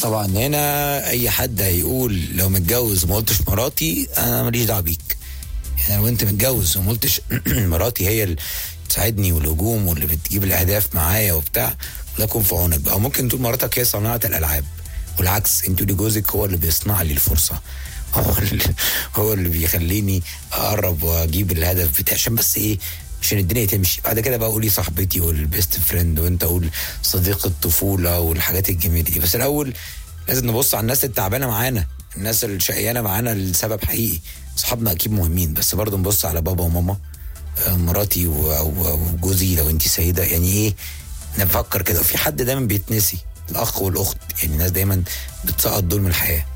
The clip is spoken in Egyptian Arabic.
طبعا هنا اي حد هيقول لو متجوز وما قلتش مراتي انا ماليش دعوه بيك يعني لو انت متجوز وما قلتش مراتي هي اللي تساعدني والهجوم واللي بتجيب الاهداف معايا وبتاع الله يكون في عونك بقى ممكن تقول مراتك هي صناعه الالعاب والعكس انت تقولي جوزك هو اللي بيصنع لي الفرصه هو اللي هو اللي بيخليني اقرب واجيب الهدف بتاعي عشان بس ايه عشان الدنيا تمشي بعد كده بقى قولي صاحبتي والبيست فريند وانت قول صديق الطفوله والحاجات الجميله دي بس الاول لازم نبص على الناس التعبانه معانا الناس الشقيانه معانا لسبب حقيقي اصحابنا اكيد مهمين بس برضه نبص على بابا وماما آه، مراتي و- و- وجوزي لو انت سيده يعني ايه نفكر كده في حد دايما بيتنسي الاخ والاخت يعني الناس دايما بتسقط دول من الحياه